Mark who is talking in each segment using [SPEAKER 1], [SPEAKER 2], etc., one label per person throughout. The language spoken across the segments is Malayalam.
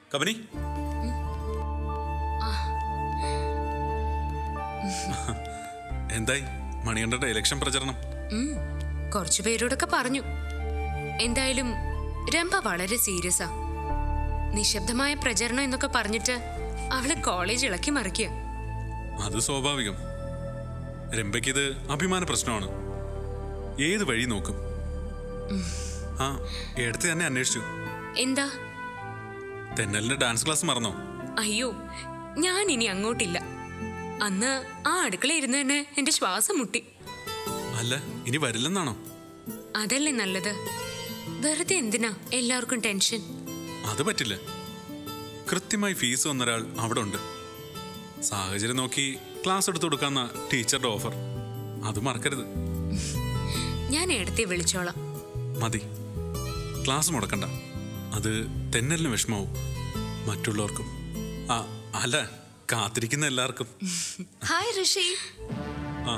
[SPEAKER 1] കബനി എന്തായി മണികണ്ഠന്റെ ഇലക്ഷൻ പ്രചരണം
[SPEAKER 2] ഉം, കുറച്ചു പേരോടൊക്കെ പറഞ്ഞു എന്തായാലും രംഭ വളരെ സീരിയസാ നിശബ്ദമായ പ്രചരണം എന്നൊക്കെ പറഞ്ഞിട്ട് അവളെ കോളേജ് ഇളക്കി മറിക്കുക
[SPEAKER 1] അത് സ്വാഭാവികം രംഭയ്ക്കിത് അഭിമാന പ്രശ്നമാണ് ഏത് വഴി നോക്കും ആ എടുത്ത് തന്നെ അന്വേഷിച്ചു
[SPEAKER 2] എന്താ
[SPEAKER 1] തെന്നലിന്റെ ഡാൻസ് ക്ലാസ് മറന്നോ
[SPEAKER 2] അയ്യോ ഞാൻ ഇനി അങ്ങോട്ടില്ല അന്ന് ആ അടുക്കള ഇരുന്ന് തന്നെ എന്റെ ശ്വാസം മുട്ടി
[SPEAKER 1] അല്ല ഇനി വരില്ലെന്നാണോ
[SPEAKER 2] അതല്ലേ നല്ലത് വെറുതെ എന്തിനാ എല്ലാവർക്കും ടെൻഷൻ
[SPEAKER 1] അത് പറ്റില്ല കൃത്യമായി ഫീസ് വന്നൊരാൾ അവിടെ ഉണ്ട് സാഹചര്യം നോക്കി ക്ലാസ് എടുത്തു കൊടുക്കാന്ന ടീച്ചറുടെ ഓഫർ അത് മറക്കരുത്
[SPEAKER 2] ഞാൻ എടുത്തേ വിളിച്ചോളാം
[SPEAKER 1] മതി ക്ലാസ് മുടക്കണ്ട അത് തെന്നലിന് വിഷമാവും മറ്റുള്ളവർക്കും ആ അല്ല കാത്തിരിക്കുന്ന എല്ലാവർക്കും
[SPEAKER 3] ഹായ് ഋഷി
[SPEAKER 1] ആ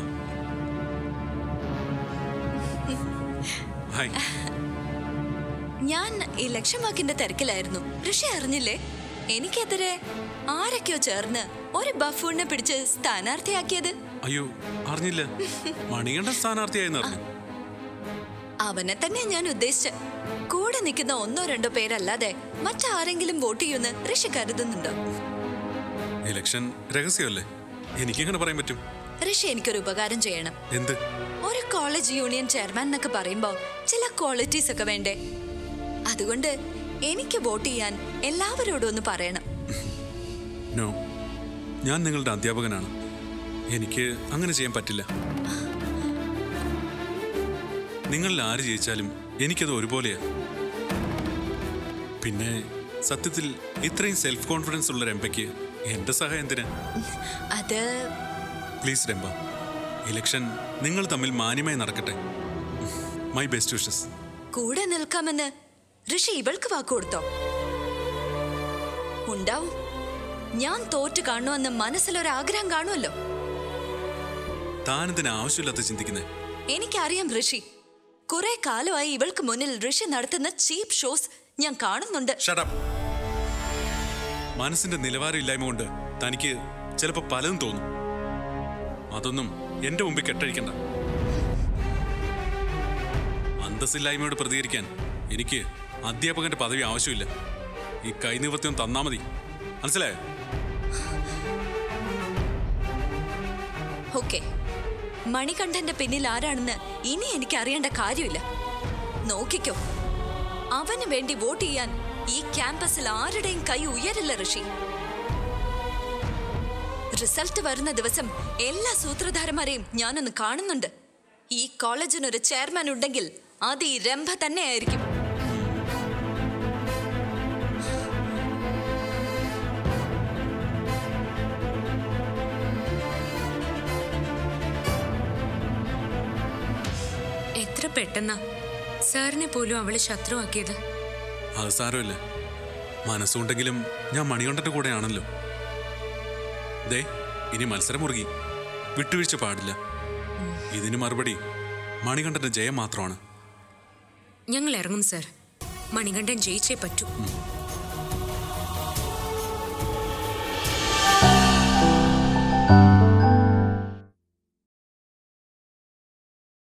[SPEAKER 1] ഹായ്
[SPEAKER 3] ഞാൻ ഇലക്ഷൻ വാക്കിന്റെ തിരക്കിലായിരുന്നു ഋഷി അറിഞ്ഞില്ലേ എനിക്കെതിരെ ആരൊക്കെയോ ചേർന്ന് ഒരു ബഫൂണിനെ പിടിച്ച് സ്ഥാനാർത്ഥിയാക്കിയത്
[SPEAKER 1] അയ്യോ അറിഞ്ഞില്ല മണികണ്ഠ സ്ഥാനാർത്ഥിയായെന്ന് അറിഞ്ഞു
[SPEAKER 3] അവനെ തന്നെ ഞാൻ ഉദ്ദേശിച്ച കൂടെ നിൽക്കുന്ന ഒന്നോ രണ്ടോ പേരല്ലാതെ മറ്റാരെങ്കിലും വോട്ട് ചെയ്യുമെന്ന് ഋഷി കരുതുന്നുണ്ടോ
[SPEAKER 1] ഇലക്ഷൻ രഹസ്യമല്ലേ എനിക്കെങ്ങനെ പറയാൻ പറ്റും
[SPEAKER 3] ഋഷി എനിക്കൊരു ഉപകാരം ചെയ്യണം
[SPEAKER 1] എന്ത്
[SPEAKER 3] ഒരു കോളേജ് യൂണിയൻ ചെയർമാൻ എന്നൊക്കെ പറയുമ്പോ ചില ക്വാളിറ്റീസ് ഒക്കെ വേണ്ടേ അതുകൊണ്ട് എനിക്ക് വോട്ട് ചെയ്യാൻ എല്ലാവരോടും ഒന്ന് പറയണം
[SPEAKER 1] നോ ഞാൻ നിങ്ങളുടെ അധ്യാപകനാണ് എനിക്ക് അങ്ങനെ ചെയ്യാൻ പറ്റില്ല നിങ്ങളിൽ ആര് ജയിച്ചാലും എനിക്കത് ഒരുപോലെയാ പിന്നെ സത്യത്തിൽ ഇത്രയും സെൽഫ് കോൺഫിഡൻസ് ഉള്ള രംഭയ്ക്ക് എന്റെ സഹായം എന്തിനാ
[SPEAKER 3] അത്
[SPEAKER 1] പ്ലീസ് രംഭ ഇലക്ഷൻ നിങ്ങൾ തമ്മിൽ മാന്യമായി നടക്കട്ടെ മൈ ബെസ്റ്റ് വിഷസ്
[SPEAKER 3] കൂടെ നിൽക്കാമെന്ന് ഋഷി ഇവൾക്ക് വാക്കുകൊടുത്തോ ഉണ്ടാവും ഞാൻ തോറ്റു കാണുമെന്ന് മനസ്സിലൊരാഗ്രഹം കാണുമല്ലോ
[SPEAKER 1] താനെന്തിനാ ആവശ്യമില്ലാത്ത ചിന്തിക്കുന്നേ
[SPEAKER 3] എനിക്കറിയാം ഋഷി കുറെ കാലമായി ഇവൾക്ക് മുന്നിൽ ഋഷി നടത്തുന്ന ചീപ്പ് ഷോസ് ഞാൻ കാണുന്നുണ്ട്
[SPEAKER 1] ഷടപ്പ് മനസ്സിന്റെ നിലവാരം ഇല്ലായ്മ കൊണ്ട് തനിക്ക് ചിലപ്പോ പലതും തോന്നും അതൊന്നും എന്റെ മുമ്പിൽ കെട്ടഴിക്കണ്ട അന്തസ്സില്ലായ്മയോട് പ്രതികരിക്കാൻ എനിക്ക് അധ്യാപകന്റെ പദവി ആവശ്യമില്ല ഈ കൈനിവൃത്തിയും തന്നാ മതി മനസ്സിലായോ
[SPEAKER 3] ഓക്കെ മണികണ്ഠന്റെ പിന്നിൽ ആരാണെന്ന് ഇനി എനിക്ക് അറിയേണ്ട കാര്യമില്ല നോക്കിക്കോ അവന് വേണ്ടി വോട്ട് ചെയ്യാൻ ഈ ക്യാമ്പസിൽ ആരുടെയും കൈ ഉയരില്ല ഋഷി റിസൾട്ട് വരുന്ന ദിവസം എല്ലാ സൂത്രധാരന്മാരെയും ഞാനൊന്ന് കാണുന്നുണ്ട് ഈ കോളേജിനൊരു ചെയർമാൻ ഉണ്ടെങ്കിൽ അത് ഈ രംഭ തന്നെയായിരിക്കും
[SPEAKER 2] എത്ര പെട്ടെന്നാ സാറിനെ പോലും അവള് ശത്രുവാക്കിയത്
[SPEAKER 1] അത് സാരമില്ല മനസ്സുണ്ടെങ്കിലും ഞാൻ മണികണ്ഠന്റെ കൂടെയാണല്ലോ ദേ ഇനി മത്സരം മുറുകി വിട്ടുവീഴ്ച പാടില്ല ഇതിന് മറുപടി മണികണ്ഠന്റെ ജയം മാത്രമാണ്
[SPEAKER 2] ഞങ്ങൾ ഇറങ്ങും സാർ മണികണ്ഠൻ ജയിച്ചേ പറ്റൂ
[SPEAKER 1] ഉം.